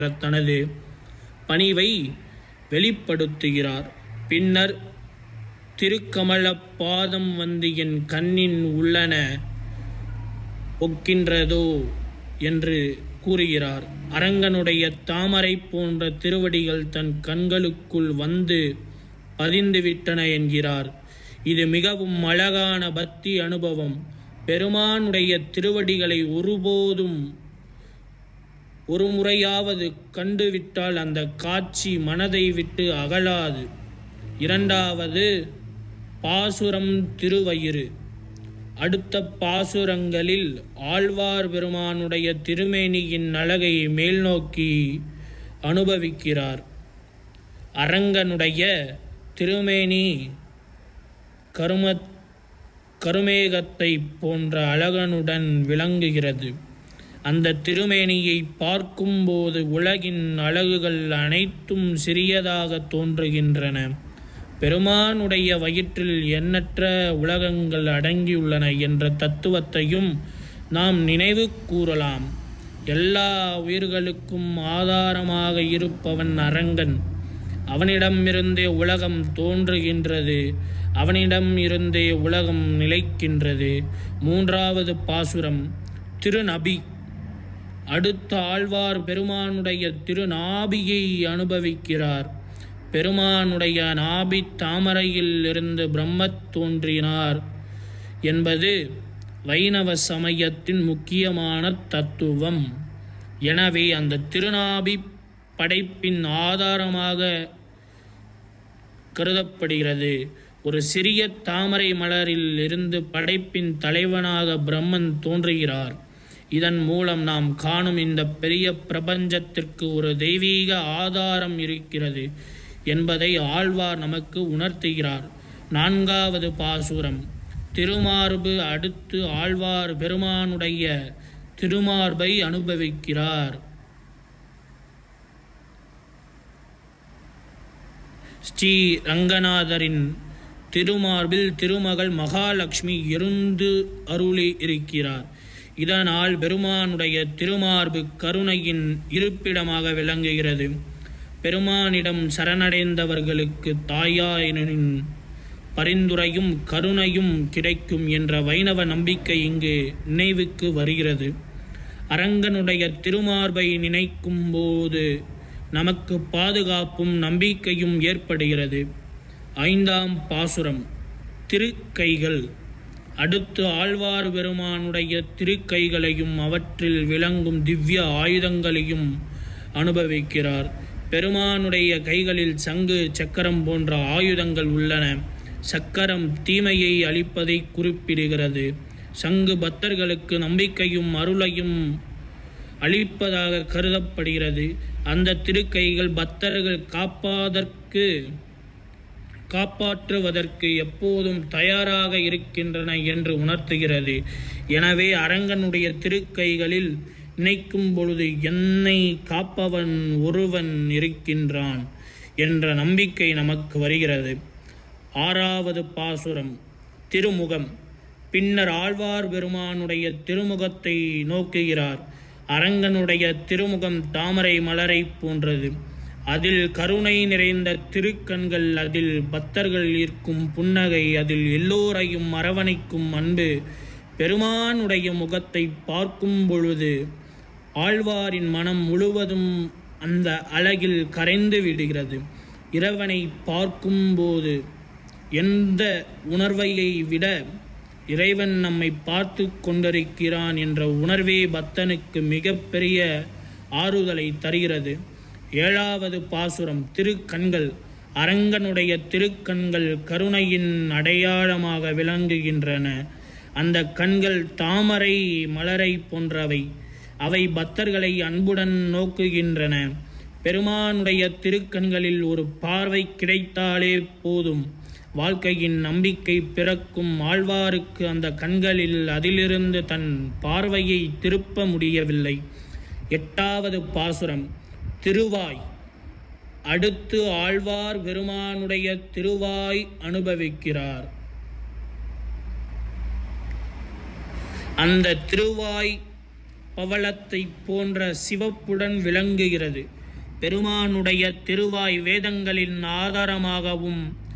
தனது பணிவை வெளிப்படுத்துகிறார் பின்னர் திருக்கமல பாதம் வந்து என் கண்ணின் உள்ளன ஒக்கின்றதோ என்று கூறுகிறார் அரங்கனுடைய தாமரை போன்ற திருவடிகள் தன் கண்களுக்குள் வந்து பதிந்துவிட்டன என்கிறார் இது மிகவும் அழகான பக்தி அனுபவம் பெருமானுடைய திருவடிகளை ஒருபோதும் ஒரு முறையாவது கண்டுவிட்டால் அந்த காட்சி மனதை விட்டு அகலாது இரண்டாவது பாசுரம் திருவயிறு அடுத்த பாசுரங்களில் ஆழ்வார் பெருமானுடைய திருமேனியின் அழகை மேல்நோக்கி அனுபவிக்கிறார் அரங்கனுடைய திருமேனி கரும கருமேகத்தை போன்ற அழகனுடன் விளங்குகிறது அந்த திருமேனியை பார்க்கும்போது உலகின் அழகுகள் அனைத்தும் சிறியதாக தோன்றுகின்றன பெருமானுடைய வயிற்றில் எண்ணற்ற உலகங்கள் அடங்கியுள்ளன என்ற தத்துவத்தையும் நாம் நினைவு கூறலாம் எல்லா உயிர்களுக்கும் ஆதாரமாக இருப்பவன் அரங்கன் அவனிடமிருந்தே உலகம் தோன்றுகின்றது அவனிடம் இருந்தே உலகம் நிலைக்கின்றது மூன்றாவது பாசுரம் திருநபி அடுத்த ஆழ்வார் பெருமானுடைய திருநாபியை அனுபவிக்கிறார் பெருமானுடைய நாபி தாமரையில் இருந்து பிரம்மத் தோன்றினார் என்பது வைணவ சமயத்தின் முக்கியமான தத்துவம் எனவே அந்த திருநாபி படைப்பின் ஆதாரமாக கருதப்படுகிறது ஒரு சிறிய தாமரை மலரில் இருந்து படைப்பின் தலைவனாக பிரம்மன் தோன்றுகிறார் இதன் மூலம் நாம் காணும் இந்த பெரிய பிரபஞ்சத்திற்கு ஒரு தெய்வீக ஆதாரம் இருக்கிறது என்பதை ஆழ்வார் நமக்கு உணர்த்துகிறார் நான்காவது பாசுரம் திருமார்பு அடுத்து ஆழ்வார் பெருமானுடைய திருமார்பை அனுபவிக்கிறார் ஸ்ரீ ரங்கநாதரின் திருமார்பில் திருமகள் மகாலட்சுமி இருந்து அருளி இருக்கிறார் இதனால் பெருமானுடைய திருமார்பு கருணையின் இருப்பிடமாக விளங்குகிறது பெருமானிடம் சரணடைந்தவர்களுக்கு தாயாரின் பரிந்துரையும் கருணையும் கிடைக்கும் என்ற வைணவ நம்பிக்கை இங்கு நினைவுக்கு வருகிறது அரங்கனுடைய திருமார்பை நினைக்கும் போது நமக்கு பாதுகாப்பும் நம்பிக்கையும் ஏற்படுகிறது ஐந்தாம் பாசுரம் திருக்கைகள் அடுத்து ஆழ்வார் பெருமானுடைய திருக்கைகளையும் அவற்றில் விளங்கும் திவ்ய ஆயுதங்களையும் அனுபவிக்கிறார் பெருமானுடைய கைகளில் சங்கு சக்கரம் போன்ற ஆயுதங்கள் உள்ளன சக்கரம் தீமையை அளிப்பதை குறிப்பிடுகிறது சங்கு பக்தர்களுக்கு நம்பிக்கையும் அருளையும் அளிப்பதாக கருதப்படுகிறது அந்த திருக்கைகள் பக்தர்கள் காப்பாதற்கு காப்பாற்றுவதற்கு எப்போதும் தயாராக இருக்கின்றன என்று உணர்த்துகிறது எனவே அரங்கனுடைய திருக்கைகளில் நினைக்கும் பொழுது என்னை காப்பவன் ஒருவன் இருக்கின்றான் என்ற நம்பிக்கை நமக்கு வருகிறது ஆறாவது பாசுரம் திருமுகம் பின்னர் ஆழ்வார் பெருமானுடைய திருமுகத்தை நோக்குகிறார் அரங்கனுடைய திருமுகம் தாமரை மலரை போன்றது அதில் கருணை நிறைந்த திருக்கண்கள் அதில் பக்தர்கள் இருக்கும் புன்னகை அதில் எல்லோரையும் அரவணைக்கும் அன்பு பெருமானுடைய முகத்தை பார்க்கும் பொழுது ஆழ்வாரின் மனம் முழுவதும் அந்த அழகில் கரைந்து விடுகிறது இறைவனை பார்க்கும்போது எந்த உணர்வையை விட இறைவன் நம்மை பார்த்து கொண்டிருக்கிறான் என்ற உணர்வே பக்தனுக்கு மிகப்பெரிய ஆறுதலை தருகிறது ஏழாவது பாசுரம் திருக்கண்கள் அரங்கனுடைய திருக்கண்கள் கருணையின் அடையாளமாக விளங்குகின்றன அந்த கண்கள் தாமரை மலரை போன்றவை அவை பக்தர்களை அன்புடன் நோக்குகின்றன பெருமானுடைய திருக்கண்களில் ஒரு பார்வை கிடைத்தாலே போதும் வாழ்க்கையின் நம்பிக்கை பிறக்கும் ஆழ்வாருக்கு அந்த கண்களில் அதிலிருந்து தன் பார்வையை திருப்ப முடியவில்லை எட்டாவது பாசுரம் திருவாய் அடுத்து ஆழ்வார் பெருமானுடைய திருவாய் அனுபவிக்கிறார் அந்த திருவாய் பவளத்தைப் போன்ற சிவப்புடன் விளங்குகிறது பெருமானுடைய திருவாய் வேதங்களின் ஆதாரமாகவும்